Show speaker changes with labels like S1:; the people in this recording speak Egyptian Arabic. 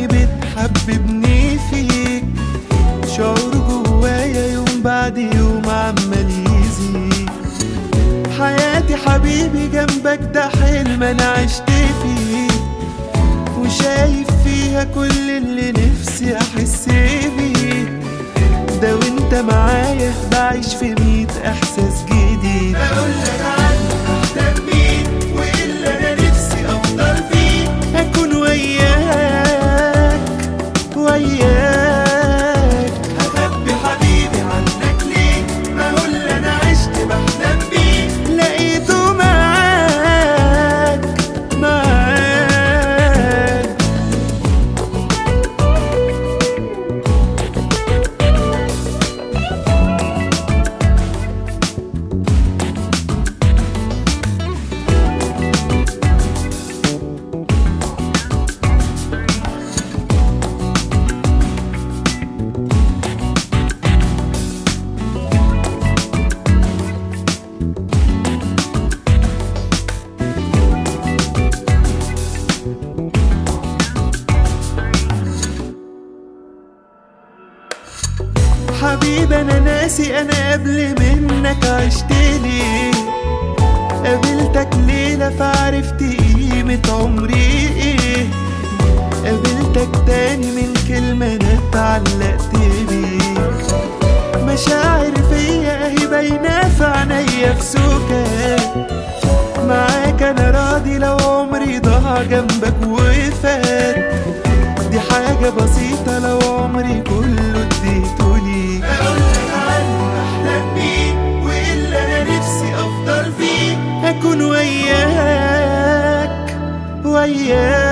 S1: عيني بتحببني فيك شعور جوايا يوم بعد يوم عمال يزيد حياتي حبيبي جنبك ده حلم انا عشت فيه وشايف فيها كل اللي نفسي احس بيه ده وانت معايا بعيش في ميت احساس جديد اقولك عنك احلم بيه واللي انا نفسي افضل فيه اكون وياك وياك هخبي حبيبي عنك ليه ما هو اللي انا عشت بحلم بيه لقيته معاك معاك حبيبي انا ناسي انا قبل منك عشت ليه قابلتك ليلة فعرفت قيمة عمري ايه قابلتك تاني من كلمة انا اتعلقت بيك مشاعر فيا اهي باينة في عينيا في سكات معاك انا راضي لو عمري ضاع جنبك وفات دي حاجة بسيطة لو عمري كله اديته ليك اقولك عني بحلم بيه واللي انا نفسي افضل فيه اكون وياك وياك